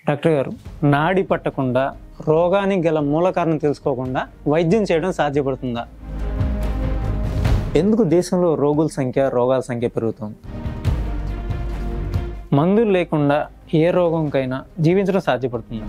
doctor గారు నాడి పట్టకుండా రోగానికి గల మూల కారణం తెలుసుకోకుండా వైద్యం చేయడం సాధ్యపడుతుందా ఎందుకు దేశంలో రోగుల సంఖ్య రోగాల సంఖ్య పెరుగుతుంది మందులు లేకుండా ఏ రోగంకైనా జీవించడం సాధ్యపడుతుందా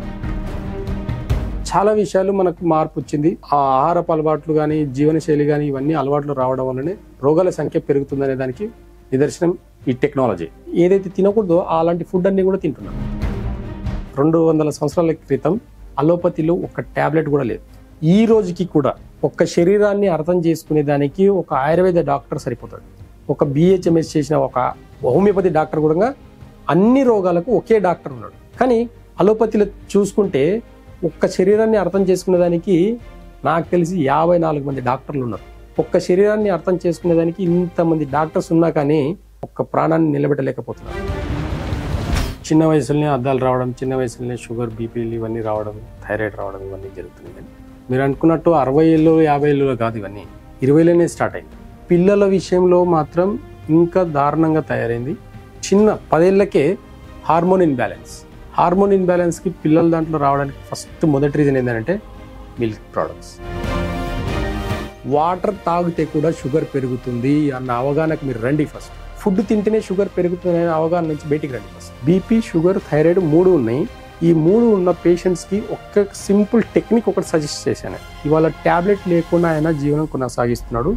చాలా విషయాలు మనకు మార్పు వచ్చింది ఆ ఆహారపు అలవాట్లు కానీ జీవనశైలి కానీ ఇవన్నీ అలవాట్లు రావడం వల్లనే రోగాల సంఖ్య పెరుగుతుందనే దానికి నిదర్శనం ఈ టెక్నాలజీ ఏదైతే తినకూడదో అలాంటి ఫుడ్ అన్ని కూడా తింటున్నాం రెండు వందల సంవత్సరాల క్రితం అలోపతిలో ఒక టాబ్లెట్ కూడా లేదు ఈ రోజుకి కూడా ఒక్క శరీరాన్ని అర్థం చేసుకునే దానికి ఒక ఆయుర్వేద డాక్టర్ సరిపోతాడు ఒక బిహెచ్ఎంఎస్ చేసిన ఒక హోమియోపతి డాక్టర్ కూడా అన్ని రోగాలకు ఒకే డాక్టర్ ఉన్నాడు కానీ అలోపతిలో చూసుకుంటే ఒక్క శరీరాన్ని అర్థం చేసుకునే దానికి నాకు తెలిసి యాభై నాలుగు మంది డాక్టర్లు ఉన్నారు ఒక్క శరీరాన్ని అర్థం చేసుకునే దానికి ఇంతమంది డాక్టర్స్ ఉన్నా కానీ ఒక్క ప్రాణాన్ని నిలబెట్టలేకపోతున్నారు చిన్న వయసులోనే అద్దాలు రావడం చిన్న వయసులోనే షుగర్ బీపీలు ఇవన్నీ రావడం థైరాయిడ్ రావడం ఇవన్నీ జరుగుతున్నాయి కానీ మీరు అనుకున్నట్టు అరవై ఏళ్ళు యాభై ఏళ్ళు కాదు ఇవన్నీ ఇరవైలోనే స్టార్ట్ అయింది పిల్లల విషయంలో మాత్రం ఇంకా దారుణంగా తయారైంది చిన్న పదేళ్లకే హార్మోన్ ఇన్బ్యాలెన్స్ హార్మోన్ ఇన్బ్యాలెన్స్కి పిల్లల దాంట్లో రావడానికి ఫస్ట్ మొదటి రీజన్ ఏంటంటే మిల్క్ ప్రోడక్ట్స్ వాటర్ తాగితే కూడా షుగర్ పెరుగుతుంది అన్న అవగాహనకు మీరు రండి ఫస్ట్ ఫుడ్ తింటేనే షుగర్ పెరుగుతుంది అనే అవగాహన నుంచి బయటికి రండి ఫస్ట్ బీపీ షుగర్ థైరాయిడ్ మూడు ఉన్నాయి ఈ మూడు ఉన్న పేషెంట్స్కి ఒక్క సింపుల్ టెక్నిక్ ఒకటి సజెస్ట్ చేశాను ఇవాళ ట్యాబ్లెట్ లేకుండా ఆయన జీవనం కొనసాగిస్తున్నాడు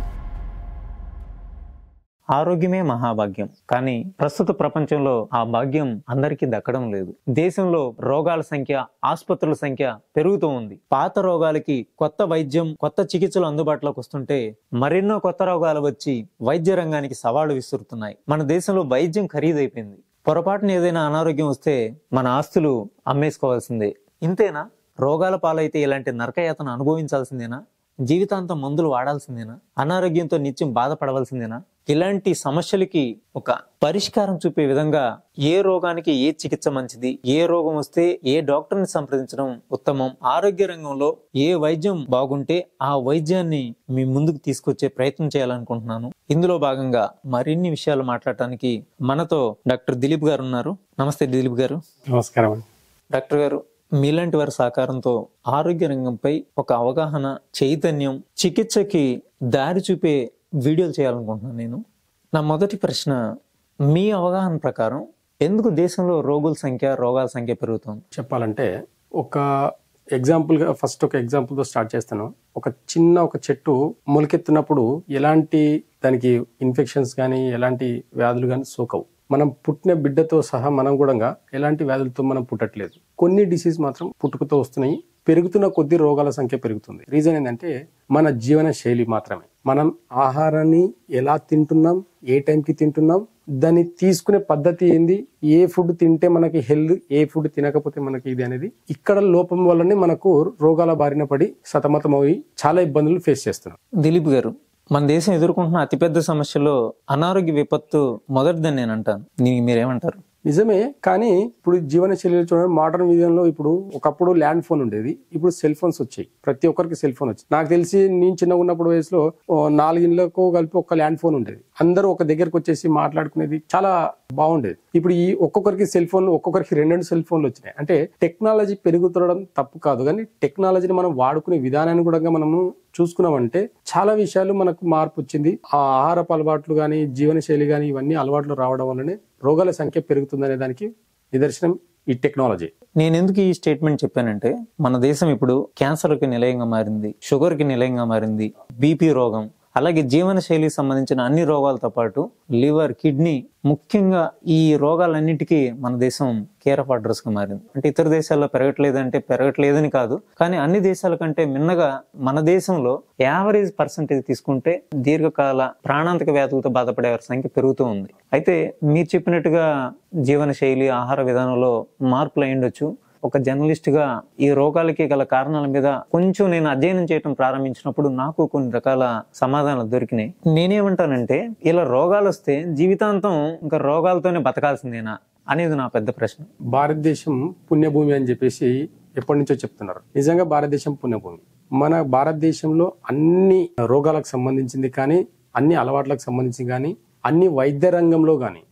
ఆరోగ్యమే మహాభాగ్యం కానీ ప్రస్తుత ప్రపంచంలో ఆ భాగ్యం అందరికీ దక్కడం లేదు దేశంలో రోగాల సంఖ్య ఆసుపత్రుల సంఖ్య పెరుగుతూ ఉంది పాత రోగాలకి కొత్త వైద్యం కొత్త చికిత్సలు అందుబాటులోకి వస్తుంటే మరెన్నో కొత్త రోగాలు వచ్చి వైద్య రంగానికి సవాళ్లు విసురుతున్నాయి మన దేశంలో వైద్యం ఖరీదైపోయింది పొరపాటున ఏదైనా అనారోగ్యం వస్తే మన ఆస్తులు అమ్మేసుకోవాల్సిందే ఇంతేనా రోగాల పాలైతే ఇలాంటి నరకయాతన అనుభవించాల్సిందేనా జీవితాంతం మందులు వాడాల్సిందేనా అనారోగ్యంతో నిత్యం బాధపడవలసిందేనా ఇలాంటి సమస్యలకి ఒక పరిష్కారం చూపే విధంగా ఏ రోగానికి ఏ చికిత్స మంచిది ఏ రోగం వస్తే ఏ డాక్టర్ని సంప్రదించడం ఉత్తమం ఆరోగ్య రంగంలో ఏ వైద్యం బాగుంటే ఆ వైద్యాన్ని మీ ముందుకు తీసుకొచ్చే ప్రయత్నం చేయాలనుకుంటున్నాను ఇందులో భాగంగా మరిన్ని విషయాలు మాట్లాడటానికి మనతో డాక్టర్ దిలీప్ గారు ఉన్నారు నమస్తే దిలీప్ గారు నమస్కారం అండి డాక్టర్ గారు మీలాంటి వారి సహకారంతో ఆరోగ్య రంగంపై ఒక అవగాహన చైతన్యం చికిత్సకి దారి చూపే వీడియోలు చేయాలనుకుంటున్నాను నేను నా మొదటి ప్రశ్న మీ అవగాహన ప్రకారం ఎందుకు దేశంలో రోగుల సంఖ్య రోగాల సంఖ్య పెరుగుతుంది చెప్పాలంటే ఒక ఎగ్జాంపుల్గా ఫస్ట్ ఒక ఎగ్జాంపుల్తో స్టార్ట్ చేస్తాను ఒక చిన్న ఒక చెట్టు మొలకెత్తినప్పుడు ఎలాంటి దానికి ఇన్ఫెక్షన్స్ కానీ ఎలాంటి వ్యాధులు కానీ సోకవు మనం పుట్టిన బిడ్డతో సహా మనం కూడా ఎలాంటి వ్యాధులతో మనం పుట్టట్లేదు కొన్ని డిసీజ్ మాత్రం పుట్టుకతో వస్తున్నాయి పెరుగుతున్న కొద్ది రోగాల సంఖ్య పెరుగుతుంది రీజన్ ఏంటంటే మన జీవన శైలి మాత్రమే మనం ఆహారాన్ని ఎలా తింటున్నాం ఏ టైంకి తింటున్నాం దాన్ని తీసుకునే పద్ధతి ఏంది ఏ ఫుడ్ తింటే మనకి హెల్త్ ఏ ఫుడ్ తినకపోతే మనకి ఇది అనేది ఇక్కడ లోపం వల్లనే మనకు రోగాల బారిన పడి సతమతమై చాలా ఇబ్బందులు ఫేస్ చేస్తున్నాం దిలీప్ గారు మన దేశం ఎదుర్కొంటున్న అతిపెద్ద సమస్యలో అనారోగ్య విపత్తు మొదటిదని నేను అంటాను దీనికి మీరేమంటారు నిజమే కానీ ఇప్పుడు జీవన శైలిలో చూడండి మోడర్న్ విధానంలో ఇప్పుడు ఒకప్పుడు ల్యాండ్ ఫోన్ ఉండేది ఇప్పుడు సెల్ ఫోన్స్ వచ్చాయి ప్రతి ఒక్కరికి సెల్ ఫోన్ వచ్చి నాకు తెలిసి నేను చిన్నగా ఉన్నప్పుడు వయసులో ఓ నాలుగిళ్ళకు కలిపి ఒక ల్యాండ్ ఫోన్ ఉండేది అందరూ ఒక దగ్గరకు వచ్చేసి మాట్లాడుకునేది చాలా బాగుండేది ఇప్పుడు ఈ ఒక్కొక్కరికి సెల్ ఫోన్ ఒక్కొక్కరికి రెండు రెండు సెల్ ఫోన్లు వచ్చినాయి అంటే టెక్నాలజీ పెరుగుతుండడం తప్పు కాదు కానీ టెక్నాలజీని మనం వాడుకునే విధానాన్ని కూడా మనము చూసుకున్నామంటే చాలా విషయాలు మనకు మార్పు వచ్చింది ఆ ఆహారపు అలవాట్లు కానీ జీవనశైలి కానీ ఇవన్నీ అలవాట్లు రావడం వల్లనే రోగాల సంఖ్య పెరుగుతుందనే దానికి నిదర్శనం ఈ టెక్నాలజీ నేను ఎందుకు ఈ స్టేట్మెంట్ చెప్పానంటే మన దేశం ఇప్పుడు క్యాన్సర్కి నిలయంగా మారింది షుగర్కి నిలయంగా మారింది బీపీ రోగం అలాగే జీవన శైలికి సంబంధించిన అన్ని రోగాలతో పాటు లివర్ కిడ్నీ ముఖ్యంగా ఈ రోగాలన్నిటికీ మన దేశం కేర్ ఆఫ్ అడ్రస్ గా మారింది అంటే ఇతర దేశాల్లో పెరగట్లేదంటే పెరగట్లేదని కాదు కానీ అన్ని దేశాల కంటే మిన్నగా మన దేశంలో యావరేజ్ పర్సంటేజ్ తీసుకుంటే దీర్ఘకాల ప్రాణాంతక వ్యాధులతో బాధపడే వారి సంఖ్య పెరుగుతూ ఉంది అయితే మీరు చెప్పినట్టుగా జీవన శైలి ఆహార విధానంలో మార్పులు అయ్యుండొచ్చు ఒక జర్నలిస్ట్ గా ఈ రోగాలకి గల కారణాల మీద కొంచెం నేను అధ్యయనం చేయడం ప్రారంభించినప్పుడు నాకు కొన్ని రకాల సమాధానాలు దొరికినాయి నేనేమంటానంటే ఇలా రోగాలు వస్తే జీవితాంతం ఇంకా రోగాలతోనే బతకాల్సిందేనా అనేది నా పెద్ద ప్రశ్న భారతదేశం పుణ్యభూమి అని చెప్పేసి ఎప్పటి నుంచో చెప్తున్నారు నిజంగా భారతదేశం పుణ్యభూమి మన భారతదేశంలో అన్ని రోగాలకు సంబంధించింది కానీ అన్ని అలవాట్లకు సంబంధించి కానీ అన్ని వైద్య రంగంలో కానీ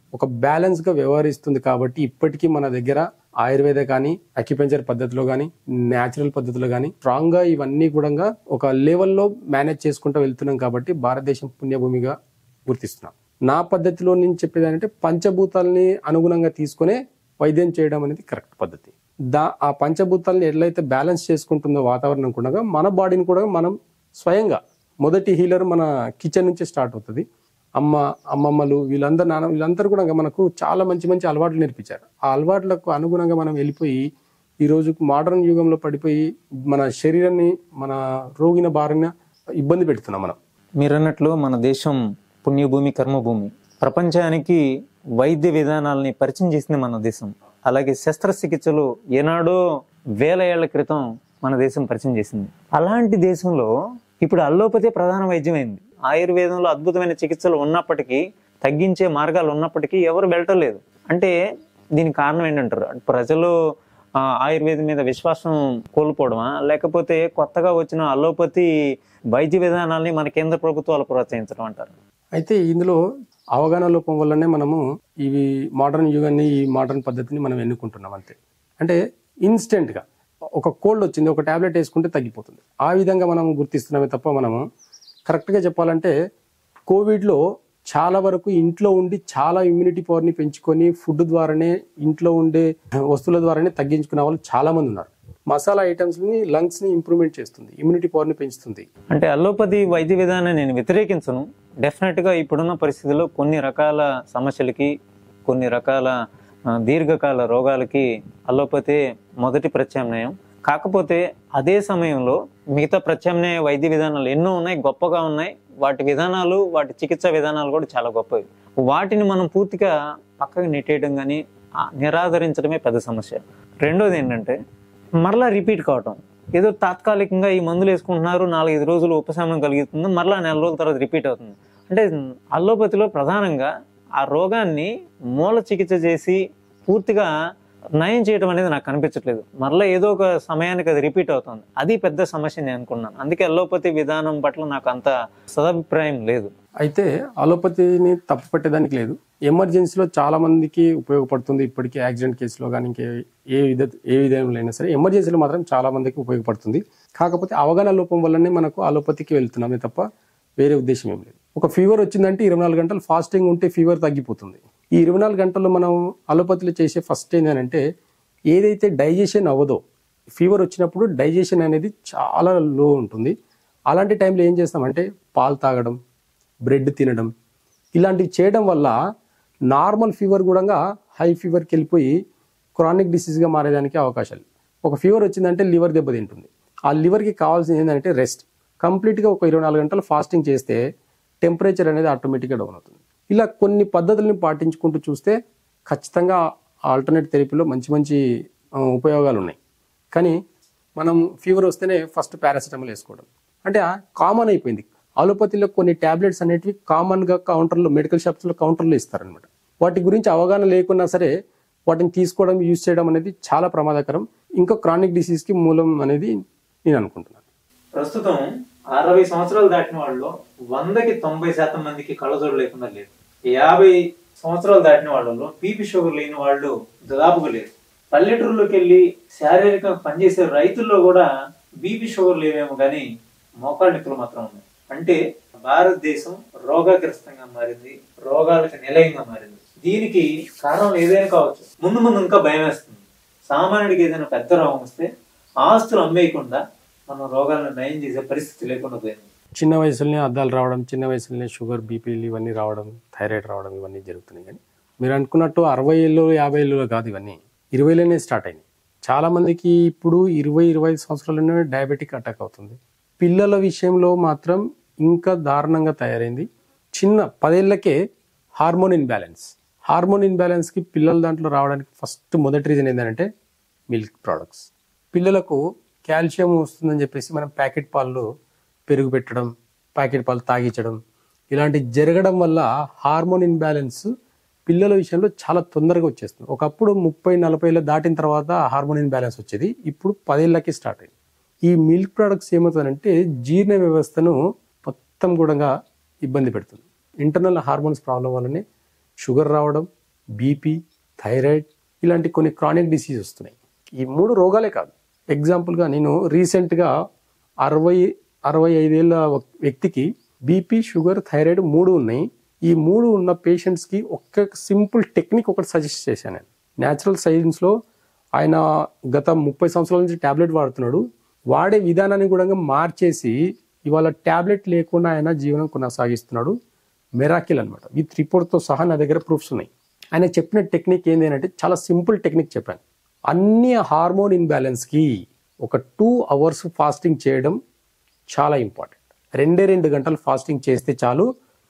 ఒక బ్యాలెన్స్ గా వ్యవహరిస్తుంది కాబట్టి ఇప్పటికీ మన దగ్గర ఆయుర్వేద కానీ అక్యుపెంచర్ పద్ధతిలో కానీ న్యాచురల్ పద్ధతిలో కానీ స్ట్రాంగ్ గా ఇవన్నీ కూడా ఒక లెవెల్లో మేనేజ్ చేసుకుంటూ వెళ్తున్నాం కాబట్టి భారతదేశం పుణ్యభూమిగా గుర్తిస్తున్నాం నా పద్ధతిలో నేను చెప్పేది ఏంటంటే పంచభూతాలని అనుగుణంగా తీసుకునే వైద్యం చేయడం అనేది కరెక్ట్ పద్ధతి దా ఆ పంచభూతాలని ఎట్లయితే బ్యాలెన్స్ చేసుకుంటుందో వాతావరణం కూడా మన బాడీని కూడా మనం స్వయంగా మొదటి హీలర్ మన కిచెన్ నుంచే స్టార్ట్ అవుతుంది అమ్మ అమ్మమ్మలు వీళ్ళందరూ నాన్న వీళ్ళందరూ కూడా మనకు చాలా మంచి మంచి అలవాట్లు నేర్పించారు ఆ అలవాట్లకు అనుగుణంగా మనం వెళ్ళిపోయి ఈ రోజు మోడర్న్ యుగంలో పడిపోయి మన శరీరాన్ని మన రోగిన బారిన ఇబ్బంది పెడుతున్నాం మనం మీరన్నట్లు మన దేశం పుణ్యభూమి కర్మభూమి ప్రపంచానికి వైద్య విధానాలని పరిచయం చేసింది మన దేశం అలాగే శస్త్రచికిత్సలు ఏనాడో వేల ఏళ్ల క్రితం మన దేశం పరిచయం చేసింది అలాంటి దేశంలో ఇప్పుడు అల్లోపతి ప్రధాన వైద్యమైంది ఆయుర్వేదంలో అద్భుతమైన చికిత్సలు ఉన్నప్పటికీ తగ్గించే మార్గాలు ఉన్నప్పటికీ ఎవరు వెళ్ళటలేదు అంటే దీనికి కారణం ఏంటంటారు అంటే ప్రజలు ఆ, ఆయుర్వేదం మీద విశ్వాసం కోల్పోవడమా లేకపోతే కొత్తగా వచ్చిన అల్లోపతి వైద్య విధానాల్ని మన కేంద్ర ప్రభుత్వాలు ప్రోత్సహించడం అంటారు అయితే ఇందులో అవగాహన లోపం వల్లనే మనము ఇవి మోడర్న్ యుగాన్ని ఈ మోడర్న్ పద్ధతిని మనం ఎన్నుకుంటున్నాం అంతే అంటే ఇన్స్టెంట్ గా ఒక కోల్డ్ వచ్చింది ఒక టాబ్లెట్ వేసుకుంటే తగ్గిపోతుంది ఆ విధంగా మనం గుర్తిస్తున్నామే తప్ప మనము కరెక్ట్ గా చెప్పాలంటే కోవిడ్ లో చాలా వరకు ఇంట్లో ఉండి చాలా ఇమ్యూనిటీ పవర్ ని పెంచుకొని ఫుడ్ ద్వారానే ఇంట్లో ఉండే వస్తువుల ద్వారానే తగ్గించుకునే వాళ్ళు చాలా మంది ఉన్నారు మసాలా ఐటమ్స్ ని లంగ్స్ ని ఇంప్రూవ్మెంట్ చేస్తుంది ఇమ్యూనిటీ పవర్ ని పెంచుతుంది అంటే అల్లోపతి వైద్య విధానాన్ని నేను వ్యతిరేకించను డెఫినెట్ గా ఇప్పుడున్న పరిస్థితుల్లో కొన్ని రకాల సమస్యలకి కొన్ని రకాల ఆ, దీర్ఘకాల రోగాలకి అల్లోపతి మొదటి ప్రత్యామ్నాయం కాకపోతే అదే సమయంలో మిగతా ప్రత్యామ్నాయ వైద్య విధానాలు ఎన్నో ఉన్నాయి గొప్పగా ఉన్నాయి వాటి విధానాలు వాటి చికిత్సా విధానాలు కూడా చాలా గొప్పవి వాటిని మనం పూర్తిగా పక్కకు నెట్టేయడం కానీ ఆ, నిరాదరించడమే పెద్ద సమస్య రెండోది ఏంటంటే మరలా రిపీట్ కావటం ఏదో తాత్కాలికంగా ఈ మందులు వేసుకుంటున్నారు నాలుగైదు రోజులు ఉపశమనం కలుగుతుంది మరలా నెల రోజుల తర్వాత రిపీట్ అవుతుంది అంటే అల్లోపతిలో ప్రధానంగా ఆ రోగాన్ని మూల చికిత్స చేసి పూర్తిగా నయం చేయడం అనేది నాకు కనిపించట్లేదు మరలా ఏదో ఒక సమయానికి అది రిపీట్ అవుతుంది అది పెద్ద సమస్య నేను అనుకున్నాను అందుకే అల్లోపతి విధానం పట్ల నాకు అంత సదభిప్రాయం లేదు అయితే అలోపతిని తప్పు పెట్టేదానికి లేదు ఎమర్జెన్సీలో చాలా మందికి ఉపయోగపడుతుంది ఇప్పటికీ యాక్సిడెంట్ కేసులో కానీ ఇంకే ఏ విధ ఏ విధంలో అయినా సరే ఎమర్జెన్సీలో మాత్రం చాలా మందికి ఉపయోగపడుతుంది కాకపోతే అవగాహన లోపం వల్లనే మనకు అలోపతికి వెళ్తున్నామే తప్ప వేరే ఉద్దేశం ఏం లేదు ఒక ఫీవర్ వచ్చిందంటే ఇరవై నాలుగు గంటలు ఫాస్టింగ్ ఉంటే ఫీవర్ తగ్గిపోతుంది ఈ ఇరవై నాలుగు గంటల్లో మనం అలోపతిలో చేసే ఫస్ట్ ఏంటంటే ఏదైతే డైజెషన్ అవ్వదో ఫీవర్ వచ్చినప్పుడు డైజెషన్ అనేది చాలా లో ఉంటుంది అలాంటి టైంలో ఏం చేస్తామంటే పాలు తాగడం బ్రెడ్ తినడం ఇలాంటివి చేయడం వల్ల నార్మల్ ఫీవర్ కూడా హై ఫీవర్కి వెళ్ళిపోయి క్రానిక్ డిసీజ్గా మారేదానికి అవకాశాలు ఒక ఫీవర్ వచ్చిందంటే లివర్ దెబ్బతింటుంది ఆ లివర్కి కావాల్సింది ఏంటంటే రెస్ట్ కంప్లీట్గా ఒక ఇరవై నాలుగు గంటలు ఫాస్టింగ్ చేస్తే టెంపరేచర్ అనేది ఆటోమేటిక్గా డౌన్ అవుతుంది ఇలా కొన్ని పద్ధతుల్ని పాటించుకుంటూ చూస్తే ఖచ్చితంగా ఆల్టర్నేట్ థెరపీలో మంచి మంచి ఆ, ఉపయోగాలు ఉన్నాయి కానీ మనం ఫీవర్ వస్తేనే ఫస్ట్ పారాసిటమాల్ వేసుకోవడం అంటే కామన్ అయిపోయింది అలోపతిలో కొన్ని టాబ్లెట్స్ అనేటివి కామన్గా కౌంటర్లో మెడికల్ షాప్స్లో కౌంటర్లో ఇస్తారనమాట వాటి గురించి అవగాహన లేకున్నా సరే వాటిని తీసుకోవడం యూజ్ చేయడం అనేది చాలా ప్రమాదకరం ఇంకా క్రానిక్ డిసీజ్కి మూలం అనేది నేను అనుకుంటున్నాను ప్రస్తుతం అరవై సంవత్సరాలు దాటిన వాళ్ళు వందకి తొంభై శాతం మందికి కళ్ళజోడు లేకుండా లేదు యాభై సంవత్సరాలు దాటిన వాళ్ళలో బీపీ షుగర్ లేని వాళ్ళు దాదాపుగా లేరు పల్లెటూరులోకి వెళ్ళి శారీరకంగా పనిచేసే రైతుల్లో కూడా బీపీ షుగర్ లేవేమో కానీ మోకాళ్ళ నొప్పులు మాత్రం ఉన్నాయి అంటే భారతదేశం రోగాగ్రస్తంగా మారింది రోగాలకు నిలయంగా మారింది దీనికి కారణం ఏదైనా కావచ్చు ముందు ముందు ఇంకా భయం వేస్తుంది సామాన్యుడికి ఏదైనా పెద్ద రోగం వస్తే ఆస్తులు అమ్మేయకుండా మనం రోగాలను నయం చేసే పరిస్థితి లేకుండా పోయింది చిన్న వయసులోనే అద్దాలు రావడం చిన్న వయసులోనే షుగర్ బీపీలు ఇవన్నీ రావడం థైరాయిడ్ రావడం ఇవన్నీ జరుగుతున్నాయి కానీ మీరు అనుకున్నట్టు అరవై ఏళ్ళు యాభై ఏళ్ళు కాదు ఇవన్నీ ఇరవైలోనే స్టార్ట్ అయినాయి చాలా మందికి ఇప్పుడు ఇరవై ఇరవై ఐదు సంవత్సరాల్లోనే డయాబెటిక్ అటాక్ అవుతుంది పిల్లల విషయంలో మాత్రం ఇంకా దారుణంగా తయారైంది చిన్న పదేళ్లకే హార్మోన్ ఇన్బ్యాలెన్స్ హార్మోన్ ఇన్బ్యాలెన్స్కి పిల్లల దాంట్లో రావడానికి ఫస్ట్ మొదటి రీజన్ ఏంటంటే మిల్క్ ప్రోడక్ట్స్ పిల్లలకు కాల్షియం వస్తుందని చెప్పేసి మనం ప్యాకెట్ పాలు పెరుగు పెట్టడం ప్యాకెట్ పాలు తాగించడం ఇలాంటి జరగడం వల్ల హార్మోన్ ఇన్బ్యాలెన్స్ పిల్లల విషయంలో చాలా తొందరగా వచ్చేస్తుంది ఒకప్పుడు ముప్పై నలభై ఏళ్ళు దాటిన తర్వాత హార్మోన్ ఇన్బ్యాలెన్స్ వచ్చేది ఇప్పుడు పదేళ్ళకి స్టార్ట్ అయింది ఈ మిల్క్ ప్రోడక్ట్స్ ఏమవుతుందంటే జీర్ణ వ్యవస్థను మొత్తం కూడా ఇబ్బంది పెడుతుంది ఇంటర్నల్ హార్మోన్స్ ప్రాబ్లం వల్లనే షుగర్ రావడం బీపీ థైరాయిడ్ ఇలాంటి కొన్ని క్రానిక్ డిసీజ్ వస్తున్నాయి ఈ మూడు రోగాలే కాదు ఎగ్జాంపుల్గా నేను రీసెంట్గా అరవై అరవై ఐదేళ్ల వ్యక్తికి బీపీ షుగర్ థైరాయిడ్ మూడు ఉన్నాయి ఈ మూడు ఉన్న పేషెంట్స్కి ఒక్క సింపుల్ టెక్నిక్ ఒకటి సజెస్ట్ చేశాను నేను న్యాచురల్ సైన్స్లో ఆయన గత ముప్పై సంవత్సరాల నుంచి ట్యాబ్లెట్ వాడుతున్నాడు వాడే విధానాన్ని కూడా మార్చేసి ఇవాళ ట్యాబ్లెట్ లేకుండా ఆయన జీవనం కొనసాగిస్తున్నాడు మెరాకిల్ అనమాట విత్ రిపోర్ట్తో సహా నా దగ్గర ప్రూఫ్స్ ఉన్నాయి ఆయన చెప్పిన టెక్నిక్ ఏంటి అంటే చాలా సింపుల్ టెక్నిక్ చెప్పాను అన్ని హార్మోన్ ఇన్బ్యాలెన్స్కి ఒక టూ అవర్స్ ఫాస్టింగ్ చేయడం చాలా ఇంపార్టెంట్ రెండే రెండు గంటలు ఫాస్టింగ్ చేస్తే చాలు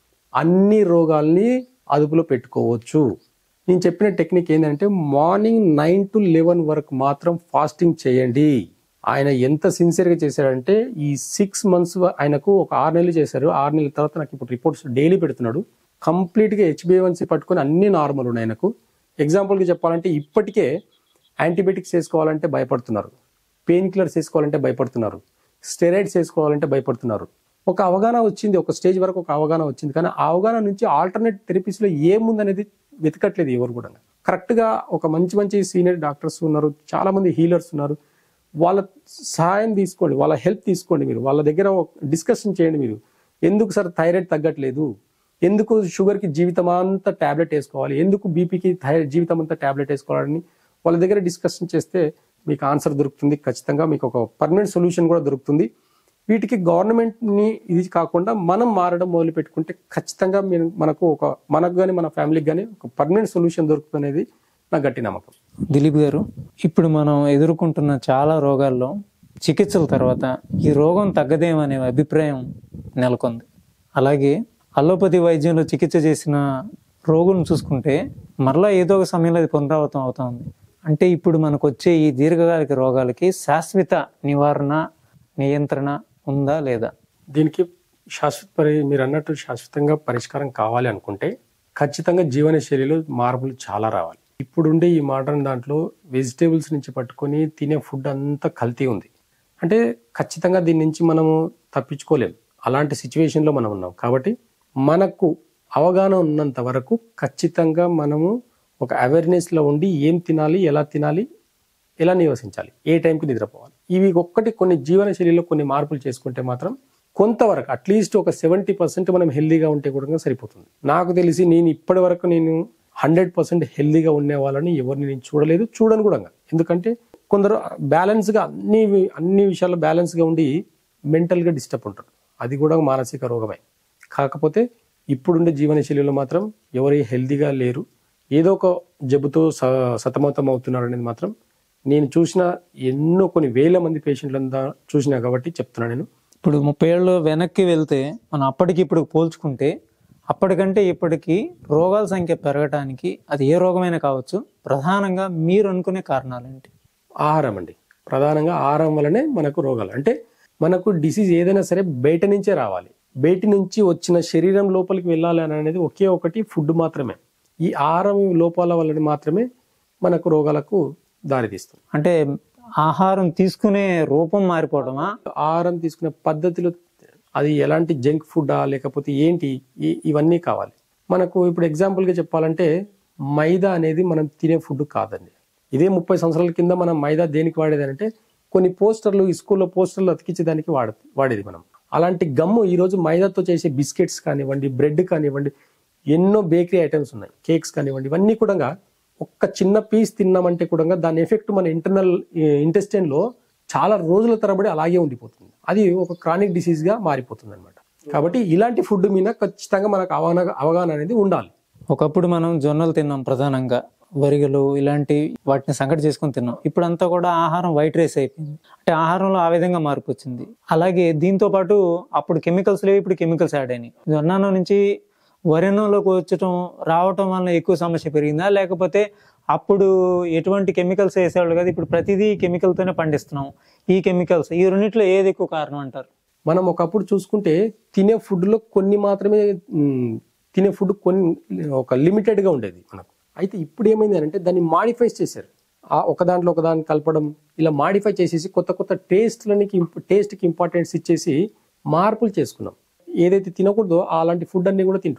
అన్ని రోగాల్ని అదుపులో పెట్టుకోవచ్చు నేను చెప్పిన టెక్నిక్ ఏంటంటే మార్నింగ్ నైన్ టు లెవెన్ వరకు మాత్రం ఫాస్టింగ్ చేయండి ఆయన ఎంత సిన్సియర్గా చేశాడంటే ఈ సిక్స్ మంత్స్ ఆయనకు ఒక ఆరు నెలలు చేశారు ఆరు నెలల తర్వాత నాకు ఇప్పుడు రిపోర్ట్స్ డైలీ పెడుతున్నాడు కంప్లీట్గా హెచ్బిఎవన్సీ పట్టుకొని అన్ని నార్మల్ ఉన్నాయి ఆయనకు ఎగ్జాంపుల్గా చెప్పాలంటే ఇప్పటికే యాంటీబయాటిక్స్ వేసుకోవాలంటే భయపడుతున్నారు పెయిన్ కిల్లర్స్ వేసుకోవాలంటే భయపడుతున్నారు స్టెరాయిడ్స్ వేసుకోవాలంటే భయపడుతున్నారు ఒక అవగాహన వచ్చింది ఒక స్టేజ్ వరకు ఒక అవగాహన వచ్చింది కానీ ఆ అవగాహన నుంచి ఆల్టర్నేట్ థెరపీస్లో ఏముందనేది వెతకట్లేదు ఎవరు కూడా కరెక్ట్గా ఒక మంచి మంచి సీనియర్ డాక్టర్స్ ఉన్నారు చాలా మంది హీలర్స్ ఉన్నారు వాళ్ళ సహాయం తీసుకోండి వాళ్ళ హెల్ప్ తీసుకోండి మీరు వాళ్ళ దగ్గర డిస్కషన్ చేయండి మీరు ఎందుకు సార్ థైరాయిడ్ తగ్గట్లేదు ఎందుకు షుగర్కి జీవితం అంతా ట్యాబ్లెట్ వేసుకోవాలి ఎందుకు బీపీకి థైరాయిడ్ జీవితం అంతా ట్యాబ్లెట్ వేసుకోవాలని వాళ్ళ దగ్గర డిస్కషన్ చేస్తే మీకు ఆన్సర్ దొరుకుతుంది ఖచ్చితంగా మీకు ఒక పర్మనెంట్ సొల్యూషన్ కూడా దొరుకుతుంది వీటికి గవర్నమెంట్ని ఇది కాకుండా మనం మారడం మొదలు పెట్టుకుంటే ఖచ్చితంగా మీరు మనకు ఒక మనకు కానీ మన ఫ్యామిలీకి కానీ ఒక పర్మనెంట్ సొల్యూషన్ దొరుకుతుంది అనేది నా గట్టి నమ్మకం దిలీప్ గారు ఇప్పుడు మనం ఎదుర్కొంటున్న చాలా రోగాల్లో చికిత్సల తర్వాత ఈ రోగం తగ్గదేమనే అభిప్రాయం నెలకొంది అలాగే అలోపతి వైద్యంలో చికిత్స చేసిన రోగులను చూసుకుంటే మరలా ఏదో ఒక సమయంలో అది పునరావృతం అవుతుంది అంటే ఇప్పుడు మనకు వచ్చే ఈ దీర్ఘకాలిక రోగాలకి శాశ్వత నివారణ నియంత్రణ ఉందా లేదా దీనికి శాశ్వత పరి మీరు అన్నట్టు శాశ్వతంగా పరిష్కారం కావాలి అనుకుంటే ఖచ్చితంగా జీవన శైలిలో మార్పులు చాలా రావాలి ఇప్పుడుండే ఈ మోడర్న్ దాంట్లో వెజిటేబుల్స్ నుంచి పట్టుకొని తినే ఫుడ్ అంతా కల్తీ ఉంది అంటే ఖచ్చితంగా దీని నుంచి మనము తప్పించుకోలేం అలాంటి సిచ్యువేషన్లో మనం ఉన్నాం కాబట్టి మనకు అవగాహన ఉన్నంత వరకు ఖచ్చితంగా మనము ఒక అవేర్నెస్లో ఉండి ఏం తినాలి ఎలా తినాలి ఎలా నివసించాలి ఏ టైంకి నిద్రపోవాలి ఇవి ఒక్కటి కొన్ని జీవన శైలిలో కొన్ని మార్పులు చేసుకుంటే మాత్రం కొంతవరకు అట్లీస్ట్ ఒక సెవెంటీ పర్సెంట్ మనం హెల్దీగా ఉంటే కూడా సరిపోతుంది నాకు తెలిసి నేను ఇప్పటి వరకు నేను హండ్రెడ్ పర్సెంట్ హెల్దీగా ఉండే వాళ్ళని ఎవరిని నేను చూడలేదు చూడను కూడా ఎందుకంటే కొందరు బ్యాలెన్స్గా అన్ని అన్ని విషయాల్లో బ్యాలెన్స్గా ఉండి మెంటల్గా డిస్టర్బ్ ఉంటారు అది కూడా మానసిక రోగమే కాకపోతే ఇప్పుడుండే జీవన శైలిలో మాత్రం ఎవరు హెల్దీగా లేరు ఏదో ఒక జబ్బుతో స సతమతం అవుతున్నారు అనేది మాత్రం నేను చూసిన ఎన్నో కొన్ని వేల మంది పేషెంట్లంతా చూసినా కాబట్టి చెప్తున్నాను నేను ఇప్పుడు ముప్పై ఏళ్ళు వెనక్కి వెళ్తే మనం అప్పటికి ఇప్పుడు పోల్చుకుంటే అప్పటికంటే ఇప్పటికి రోగాల సంఖ్య పెరగటానికి అది ఏ రోగమైనా కావచ్చు ప్రధానంగా మీరు అనుకునే కారణాలు ఏంటి ఆహారం అండి ప్రధానంగా ఆహారం వల్లనే మనకు రోగాలు అంటే మనకు డిసీజ్ ఏదైనా సరే బయట నుంచే రావాలి బయట నుంచి వచ్చిన శరీరం లోపలికి వెళ్ళాలి అని అనేది ఒకే ఒకటి ఫుడ్ మాత్రమే ఈ ఆహారం లోపాల వల్ల మాత్రమే మనకు రోగాలకు దారితీస్తుంది అంటే ఆహారం తీసుకునే రూపం మారిపోవడమా ఆహారం తీసుకునే పద్ధతిలో అది ఎలాంటి జంక్ ఫుడ్డా లేకపోతే ఏంటి ఈ- ఇవన్నీ కావాలి మనకు ఇప్పుడు ఎగ్జాంపుల్గా చెప్పాలంటే మైదా అనేది మనం తినే ఫుడ్ కాదండి ఇదే ముప్పై సంవత్సరాల కింద మనం మైదా దేనికి వాడేది అంటే కొన్ని పోస్టర్లు ఈ స్కూల్లో పోస్టర్లు అతికించేదానికి వాడ వాడేది మనం అలాంటి గమ్ము ఈరోజు మైదాతో చేసే బిస్కెట్స్ కానివ్వండి బ్రెడ్ కానివ్వండి ఎన్నో బేకరీ ఐటమ్స్ ఉన్నాయి కేక్స్ కానివ్వండి ఇవన్నీ కూడా ఒక్క చిన్న పీస్ తిన్నామంటే కూడా దాని ఎఫెక్ట్ మన ఇంటర్నల్ ఇంటెస్టైన్ లో చాలా రోజుల తరబడి అలాగే ఉండిపోతుంది అది ఒక క్రానిక్ డిసీజ్ గా మారిపోతుంది అనమాట కాబట్టి ఇలాంటి ఫుడ్ మీద ఖచ్చితంగా మనకు అవగాహన అవగాహన అనేది ఉండాలి ఒకప్పుడు మనం జొన్నలు తిన్నాం ప్రధానంగా వరిగలు ఇలాంటి వాటిని సంకటి చేసుకొని తిన్నాం ఇప్పుడంతా కూడా ఆహారం వైట్ రైస్ అయిపోయింది అంటే ఆహారంలో ఆ విధంగా మార్పు వచ్చింది అలాగే దీంతో పాటు అప్పుడు కెమికల్స్ లేవు ఇప్పుడు కెమికల్స్ యాడ్ అయినాయి జొన్నానం నుంచి వరినంలోకి వచ్చటం రావటం వల్ల ఎక్కువ సమస్య పెరిగిందా లేకపోతే అప్పుడు ఎటువంటి కెమికల్స్ వేసేవాళ్ళు కదా ఇప్పుడు ప్రతిదీ chemical తోనే పండిస్తున్నాం ఈ కెమికల్స్ ఈ రెండిట్లో ఏది ఎక్కువ కారణం అంటారు మనం ఒకప్పుడు చూసుకుంటే తినే food లో కొన్ని మాత్రమే మ్, తినే ఫుడ్ కొన్ని ఒక limited గా ఉండేది మనకు అయితే ఇప్పుడు ఏమైంది అంటే దాన్ని మాడిఫై చేశారు ఆ ఒక దాంట్లో ఒక దాన్ని కలపడం ఇలా మాడిఫై చేసేసి కొత్త కొత్త టేస్ట్లకి టేస్ట్కి ఇంపార్టెన్స్ ఇచ్చేసి మార్పులు చేసుకున్నాం ఏదైతే తినకూడదో అలాంటి ఫుడ్ అన్ని కూడా తింటున్నాం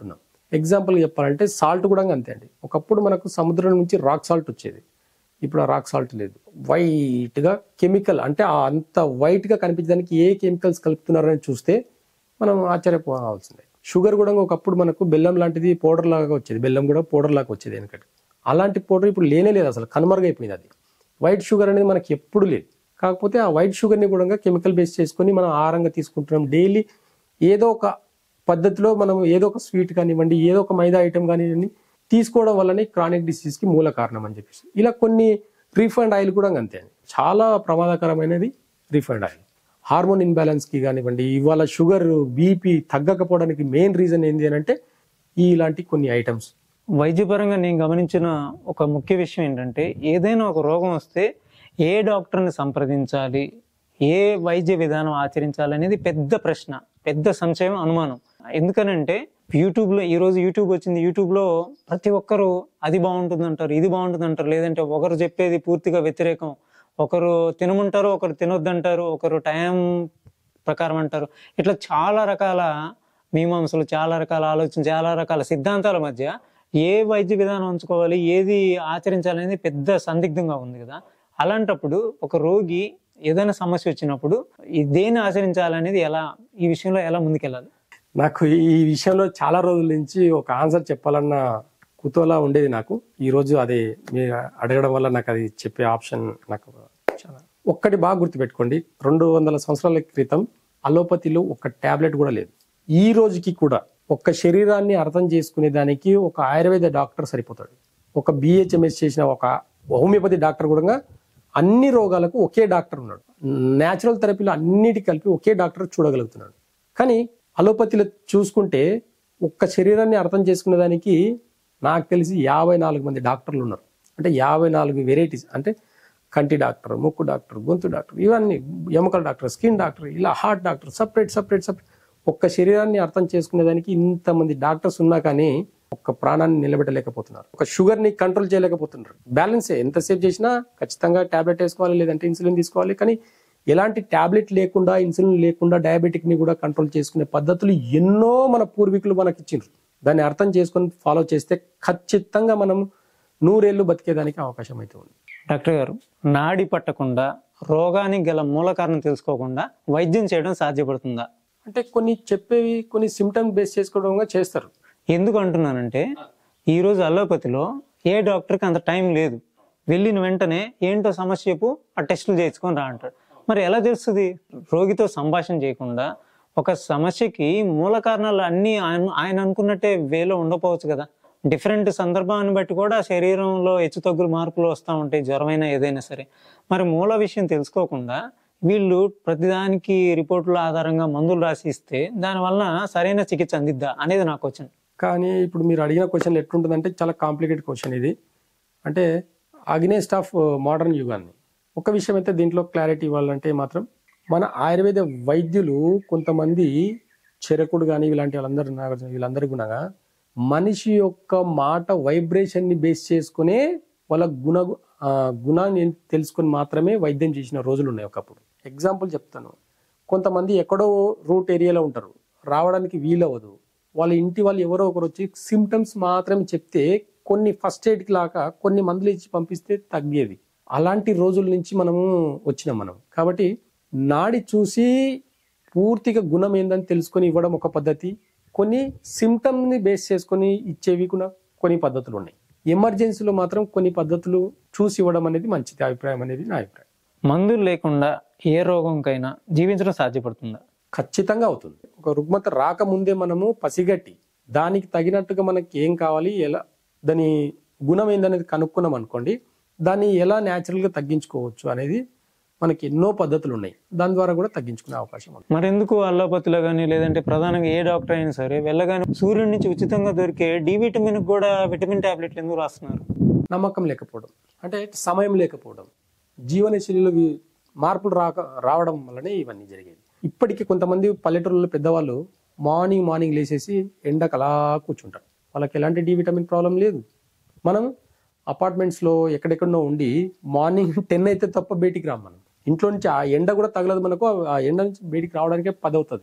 ఎగ్జాంపుల్ చెప్పాలంటే సాల్ట్ కూడా అంతే అండి ఒకప్పుడు మనకు సముద్రం నుంచి రాక్ సాల్ట్ వచ్చేది ఇప్పుడు ఆ రాక్ సాల్ట్ లేదు వైట్ గా కెమికల్ అంటే ఆ అంత వైట్ గా కనిపించడానికి ఏ కెమికల్స్ కలుపుతున్నారని చూస్తే మనం ఆశ్చర్యపోవాల్సిందే షుగర్ కూడా ఒకప్పుడు మనకు బెల్లం లాంటిది పౌడర్ లాగా వచ్చేది బెల్లం కూడా పౌడర్ లాగా వచ్చేది వెనకటి అలాంటి పౌడర్ ఇప్పుడు లేనే లేదు అసలు కనుమరుగైపోయింది అది వైట్ షుగర్ అనేది మనకి ఎప్పుడు లేదు కాకపోతే ఆ వైట్ షుగర్ని కూడా కెమికల్ బేస్ చేసుకొని మనం ఆహారంగా తీసుకుంటున్నాం డైలీ ఏదో ఒక పద్ధతిలో మనం ఏదో ఒక స్వీట్ కానివ్వండి ఏదో ఒక మైదా ఐటమ్ కానివ్వండి తీసుకోవడం వల్లనే క్రానిక్ డిసీజ్ కి మూల కారణం అని చెప్పేసి ఇలా కొన్ని రీఫైండ్ ఆయిల్ కూడా అంతే అండి చాలా ప్రమాదకరమైనది రీఫైండ్ ఆయిల్ హార్మోన్ ఇన్బ్యాలెన్స్ కి కానివ్వండి ఇవాళ షుగర్ బీపీ తగ్గకపోవడానికి మెయిన్ రీజన్ ఏంటి అని అంటే ఇలాంటి కొన్ని ఐటమ్స్ వైద్యపరంగా నేను గమనించిన ఒక ముఖ్య విషయం ఏంటంటే ఏదైనా ఒక రోగం వస్తే ఏ డాక్టర్ని సంప్రదించాలి ఏ వైద్య విధానం ఆచరించాలి అనేది పెద్ద ప్రశ్న పెద్ద సంశయం అనుమానం ఎందుకనంటే యూట్యూబ్లో ఈ రోజు యూట్యూబ్ వచ్చింది యూట్యూబ్లో ప్రతి ఒక్కరు అది బాగుంటుంది అంటారు ఇది బాగుంటుంది అంటారు లేదంటే ఒకరు చెప్పేది పూర్తిగా వ్యతిరేకం ఒకరు తినమంటారు ఒకరు తినొద్దంటారు ఒకరు టైం ప్రకారం అంటారు ఇట్లా చాలా రకాల మీమాంసలు చాలా రకాల ఆలోచన చాలా రకాల సిద్ధాంతాల మధ్య ఏ వైద్య విధానం ఉంచుకోవాలి ఏది ఆచరించాలనేది పెద్ద సందిగ్ధంగా ఉంది కదా అలాంటప్పుడు ఒక రోగి ఏదైనా సమస్య వచ్చినప్పుడు ఈ దేన్ని ఆచరించాలనేది ఎలా ఈ విషయంలో ఎలా ముందుకెళ్ళాలి నాకు ఈ విషయంలో చాలా రోజుల నుంచి ఒక ఆన్సర్ చెప్పాలన్న కుతూహల ఉండేది నాకు ఈ రోజు అది మీరు అడగడం వల్ల నాకు అది చెప్పే ఆప్షన్ నాకు చాలా ఒక్కటి బాగా గుర్తుపెట్టుకోండి రెండు వందల సంవత్సరాల క్రితం అలోపతిలో ఒక టాబ్లెట్ కూడా లేదు ఈ రోజుకి కూడా ఒక్క శరీరాన్ని అర్థం చేసుకునే దానికి ఒక ఆయుర్వేద డాక్టర్ సరిపోతాడు ఒక బిహెచ్ఎంఎస్ చేసిన ఒక హోమియోపతి డాక్టర్ కూడా అన్ని రోగాలకు ఒకే డాక్టర్ ఉన్నాడు న్యాచురల్ థెరపీలో అన్నిటి కలిపి ఒకే డాక్టర్ చూడగలుగుతున్నాడు కానీ అలోపతిలో చూసుకుంటే ఒక్క శరీరాన్ని అర్థం చేసుకునే దానికి నాకు తెలిసి యాభై నాలుగు మంది డాక్టర్లు ఉన్నారు అంటే యాభై నాలుగు వెరైటీస్ అంటే కంటి డాక్టర్ ముక్కు డాక్టర్ గొంతు డాక్టర్ ఇవన్నీ ఎముకల డాక్టర్ స్కిన్ డాక్టర్ ఇలా heart doctor separate separate separate ఒక్క శరీరాన్ని అర్థం చేసుకునే దానికి ఇంతమంది డాక్టర్స్ ఉన్నా కానీ ఒక్క ప్రాణాన్ని నిలబెట్టలేకపోతున్నారు ఒక షుగర్ ని కంట్రోల్ చేయలేకపోతున్నారు బ్యాలెన్సే ఎంతసేపు చేసినా ఖచ్చితంగా టాబ్లెట్ వేసుకోవాలి లేదంటే ఇన్సులిన్ తీసుకోవాలి కానీ ఎలాంటి టాబ్లెట్ లేకుండా ఇన్సులిన్ లేకుండా డయాబెటిక్ ని కూడా కంట్రోల్ చేసుకునే పద్ధతులు ఎన్నో మన పూర్వీకులు మనకి ఇచ్చిండ్రు దాన్ని అర్థం చేసుకొని ఫాలో చేస్తే ఖచ్చితంగా మనం నూరేళ్లు బతికేదానికి అవకాశం అయితే ఉంది డాక్టర్ గారు నాడి పట్టకుండా రోగానికి గల మూల కారణం తెలుసుకోకుండా వైద్యం చేయడం సాధ్యపడుతుందా అంటే కొన్ని చెప్పేవి కొన్ని సిమ్టమ్ బేస్ చేసుకోవడంగా చేస్తారు ఎందుకు అంటున్నానంటే ఈరోజు అలోపతిలో ఏ డాక్టర్కి అంత టైం లేదు వెళ్ళిన వెంటనే ఏంటో సమస్య చెప్పు ఆ టెస్టులు చేయించుకొని రా అంటాడు మరి ఎలా తెలుస్తుంది రోగితో సంభాషణ చేయకుండా ఒక సమస్యకి మూల కారణాలు అన్నీ ఆయన ఆయన అనుకున్నట్టే వేలో ఉండకపోవచ్చు కదా డిఫరెంట్ సందర్భాన్ని బట్టి కూడా శరీరంలో హెచ్చుతగ్గులు మార్పులు వస్తూ ఉంటాయి జ్వరమైనా ఏదైనా సరే మరి మూల విషయం తెలుసుకోకుండా వీళ్ళు ప్రతిదానికి రిపోర్టుల ఆధారంగా మందులు రాసి ఇస్తే దానివల్ల సరైన చికిత్స అందిద్దా అనేది నాకు వచ్చింది కానీ ఇప్పుడు మీరు అడిగిన క్వశ్చన్ ఎట్లుంటుందంటే చాలా కాంప్లికేటెడ్ క్వశ్చన్ ఇది అంటే అగ్నేస్ట్ ఆఫ్ మోడర్న్ యుగాన్ని ఒక విషయం అయితే దీంట్లో క్లారిటీ ఇవ్వాలంటే మాత్రం మన ఆయుర్వేద వైద్యులు కొంతమంది చెరకుడు కానీ ఇలాంటి వాళ్ళందరూ నాగార్జున వీళ్ళందరూ కూడా మనిషి యొక్క మాట వైబ్రేషన్ ని బేస్ చేసుకునే వాళ్ళ గుణ ఆ, గుణాన్ని తెలుసుకొని మాత్రమే వైద్యం చేసిన రోజులు ఉన్నాయి ఒకప్పుడు ఎగ్జాంపుల్ చెప్తాను కొంతమంది ఎక్కడో రూట్ ఏరియాలో ఉంటారు రావడానికి వీలవ్వదు వాళ్ళ ఇంటి వాళ్ళు ఎవరో ఒకరు వచ్చి సిమ్టమ్స్ మాత్రమే చెప్తే కొన్ని ఫస్ట్ ఎయిడ్ లాగా కొన్ని మందులు ఇచ్చి పంపిస్తే తగ్గేది అలాంటి రోజుల నుంచి మనము వచ్చినాం మనం కాబట్టి నాడి చూసి పూర్తిగా గుణం ఏందని తెలుసుకొని ఇవ్వడం ఒక పద్ధతి కొన్ని సిమ్టమ్ ని బేస్ చేసుకొని ఇచ్చేవి కూడా కొన్ని పద్ధతులు ఉన్నాయి ఎమర్జెన్సీలో మాత్రం కొన్ని పద్ధతులు చూసి ఇవ్వడం అనేది మంచిది అభిప్రాయం అనేది నా అభిప్రాయం మందులు లేకుండా ఏ రోగంకైనా జీవించడం సాధ్యపడుతుందా ఖచ్చితంగా అవుతుంది ఒక రుగ్మత రాకముందే మనము పసిగట్టి దానికి తగినట్టుగా మనకి ఏం కావాలి ఎలా దాని గుణం ఏందనేది కనుక్కున్నాం అనుకోండి దాన్ని ఎలా న్యాచురల్ గా తగ్గించుకోవచ్చు అనేది మనకి ఎన్నో పద్ధతులు ఉన్నాయి దాని ద్వారా కూడా తగ్గించుకునే అవకాశం ఉంది మరి ఎందుకు అల్లోపతిలో కానీ లేదంటే ప్రధానంగా ఏ డాక్టర్ అయినా సరే వెళ్ళగానే సూర్యుడి నుంచి ఉచితంగా దొరికే డి విటమిన్ కూడా విటమిన్ టాబ్లెట్లు ఎందుకు రాస్తున్నారు నమ్మకం లేకపోవడం అంటే సమయం లేకపోవడం జీవనశైలిలో వి- మార్పులు రాక రావడం వల్లనే ఇవన్నీ జరిగేది ఇప్పటికీ కొంతమంది పల్లెటూరులో పెద్దవాళ్ళు మార్నింగ్ మార్నింగ్ లేచేసి ఎండకు అలా కూర్చుంటారు వాళ్ళకి ఎలాంటి డి విటమిన్ ప్రాబ్లం లేదు మనం అపార్ట్మెంట్స్లో ఎక్కడెక్కడో ఉండి మార్నింగ్ టెన్ అయితే తప్ప బయటికి రాం మనం ఇంట్లో నుంచి ఆ ఎండ కూడా తగలదు మనకు ఆ ఎండ నుంచి బయటికి రావడానికే పది అవుతుంది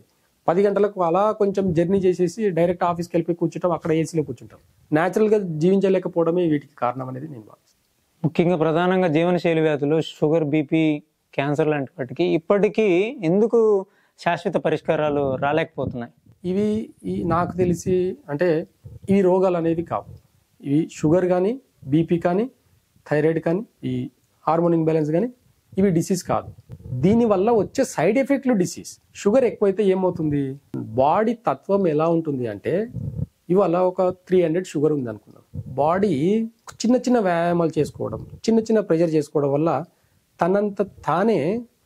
పది గంటలకు అలా కొంచెం జర్నీ చేసేసి డైరెక్ట్ ఆఫీస్కి వెళ్ళిపోయి కూర్చుంటాం అక్కడ ఏసీలో కూర్చుంటాం న్యాచురల్గా జీవించలేకపోవడమే వీటికి కారణం అనేది నేను భావిస్తాను ముఖ్యంగా ప్రధానంగా జీవనశైలి వ్యాధులు షుగర్ బీపీ క్యాన్సర్ లాంటి వాటికి ఇప్పటికీ ఎందుకు శాశ్వత పరిష్కారాలు రాలేకపోతున్నాయి ఇవి ఈ నాకు తెలిసి అంటే ఈ రోగాలు అనేవి కావు ఇవి షుగర్ కానీ బీపీ కానీ థైరాయిడ్ కానీ ఈ హార్మోన్ ఇంబ్యాలెన్స్ కానీ ఇవి డిసీజ్ కాదు దీనివల్ల వచ్చే సైడ్ ఎఫెక్ట్లు డిసీజ్ షుగర్ ఎక్కువైతే ఏమవుతుంది బాడీ తత్వం ఎలా ఉంటుంది అంటే ఇవాళ ఒక త్రీ హండ్రెడ్ షుగర్ ఉంది అనుకుందాం బాడీ చిన్న చిన్న వ్యాయామాలు చేసుకోవడం చిన్న చిన్న ప్రెషర్ చేసుకోవడం వల్ల తనంత తానే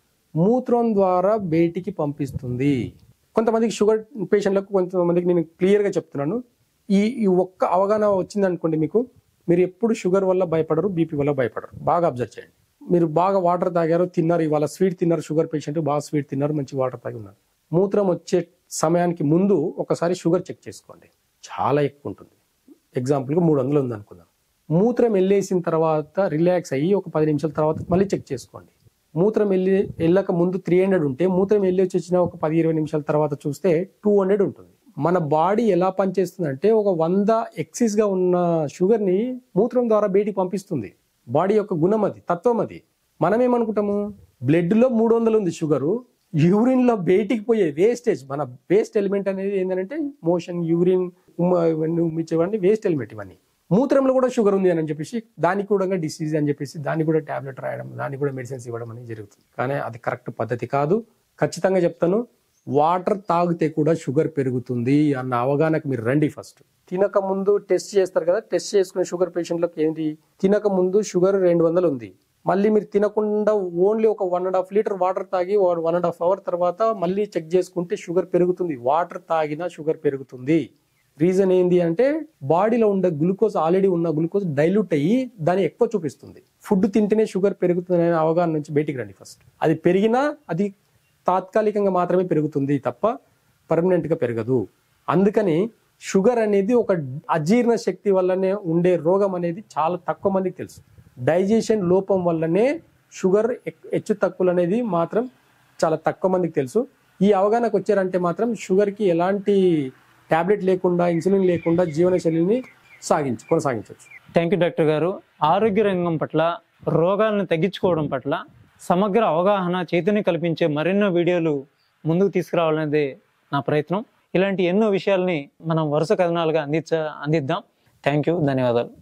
మూత్రం ద్వారా బయటికి పంపిస్తుంది కొంతమందికి షుగర్ పేషెంట్లకు కొంతమందికి నేను క్లియర్గా చెప్తున్నాను ఈ ఈ ఒక్క అవగాహన వచ్చింది అనుకోండి మీకు మీరు ఎప్పుడు షుగర్ వల్ల భయపడరు బీపీ వల్ల భయపడరు బాగా అబ్జర్వ్ చేయండి మీరు బాగా వాటర్ తాగారు తిన్నారు ఇవాళ స్వీట్ తిన్నారు షుగర్ పేషెంట్ బాగా స్వీట్ తిన్నారు మంచి వాటర్ తాగి ఉన్నారు మూత్రం వచ్చే సమయానికి ముందు ఒకసారి షుగర్ చెక్ చేసుకోండి చాలా ఎక్కువ ఉంటుంది ఎగ్జాంపుల్గా మూడు వందలు ఉంది అనుకుందాం మూత్రం వెళ్ళేసిన తర్వాత రిలాక్స్ అయ్యి ఒక పది నిమిషాల తర్వాత మళ్ళీ చెక్ చేసుకోండి మూత్రం వెళ్ళి వెళ్ళక ముందు త్రీ హండ్రెడ్ ఉంటే మూత్రం వెళ్ళి వచ్చి వచ్చిన ఒక పది ఇరవై నిమిషాల తర్వాత చూస్తే టూ హండ్రెడ్ ఉంటుంది మన బాడీ ఎలా పనిచేస్తుంది అంటే ఒక వంద ఎక్సిస్ గా ఉన్న షుగర్ ని మూత్రం ద్వారా బయటికి పంపిస్తుంది బాడీ యొక్క గుణం అది తత్వం అది మనం ఏమనుకుంటాము బ్లడ్ లో మూడు వందలు ఉంది షుగరు యూరిన్ లో బయటికి పోయే వేస్టేజ్ మన వేస్ట్ ఎలిమెంట్ అనేది ఏంటంటే మోషన్ యూరిన్ ఇవన్నీ ఉమ్మించేవన్నీ వేస్ట్ ఎలిమెంట్ ఇవన్నీ మూత్రంలో కూడా షుగర్ ఉంది అని చెప్పేసి దానికి కూడా డిసీజ్ అని చెప్పేసి దానికి కూడా టాబ్లెట్ రాయడం దానికి కూడా మెడిసిన్స్ ఇవ్వడం అనేది జరుగుతుంది కానీ అది కరెక్ట్ పద్ధతి కాదు ఖచ్చితంగా చెప్తాను వాటర్ తాగితే కూడా షుగర్ పెరుగుతుంది అన్న అవగాహనకు మీరు రండి ఫస్ట్ తినక ముందు టెస్ట్ చేస్తారు కదా టెస్ట్ చేసుకునే షుగర్ పేషెంట్లకు ఏంటి తినక ముందు షుగర్ రెండు వందలు ఉంది మళ్ళీ మీరు తినకుండా ఓన్లీ ఒక one and half litre water తాగి వన్ అండ్ హాఫ్ అవర్ తర్వాత మళ్ళీ చెక్ చేసుకుంటే షుగర్ పెరుగుతుంది వాటర్ తాగినా షుగర్ పెరుగుతుంది రీజన్ ఏంది అంటే బాడీలో ఉండే గ్లూకోజ్ ఆల్రెడీ ఉన్న గ్లూకోజ్ డైల్యూట్ అయ్యి దాన్ని ఎక్కువ చూపిస్తుంది ఫుడ్ తింటేనే షుగర్ పెరుగుతుంది అనే అవగాహన నుంచి బయటికి రండి ఫస్ట్ అది పెరిగినా అది తాత్కాలికంగా మాత్రమే పెరుగుతుంది తప్ప పర్మనెంట్ గా పెరగదు అందుకని షుగర్ అనేది ఒక అజీర్ణ శక్తి వల్లనే ఉండే రోగం అనేది చాలా తక్కువ మందికి తెలుసు డైజెషన్ లోపం వల్లనే షుగర్ ఎక్- హెచ్చు తక్కువలు అనేది మాత్రం చాలా తక్కువ మందికి తెలుసు ఈ అవగాహనకు వచ్చారంటే మాత్రం షుగర్కి ఎలాంటి టాబ్లెట్ లేకుండా ఇన్సులిన్ లేకుండా జీవనశైలిని సాగించు కొనసాగించవచ్చు థ్యాంక్ యూ డాక్టర్ గారు ఆరోగ్య రంగం పట్ల రోగాలను తగ్గించుకోవడం పట్ల సమగ్ర అవగాహన చైతన్యం కల్పించే మరెన్నో వీడియోలు ముందుకు తీసుకురావాలనేదే నా ప్రయత్నం ఇలాంటి ఎన్నో విషయాల్ని మనం వరుస కథనాలుగా అందించ అందిద్దాం థ్యాంక్ యూ ధన్యవాదాలు